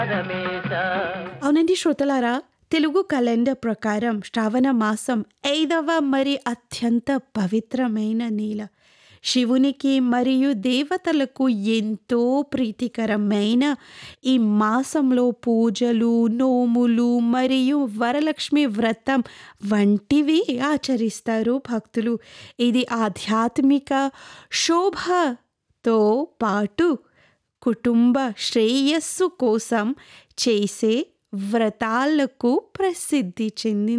అవునండి శ్రోతలారా తెలుగు క్యాలెండర్ ప్రకారం శ్రావణ మాసం ఐదవ మరి అత్యంత పవిత్రమైన నెల శివునికి మరియు దేవతలకు ఎంతో ప్రీతికరమైన ఈ మాసంలో పూజలు నోములు మరియు వరలక్ష్మి వ్రతం వంటివి ఆచరిస్తారు భక్తులు ఇది ఆధ్యాత్మిక శోభతో పాటు కుటుంబ శ్రేయస్సు కోసం చేసే వ్రతాలకు ప్రసిద్ధి చెందింది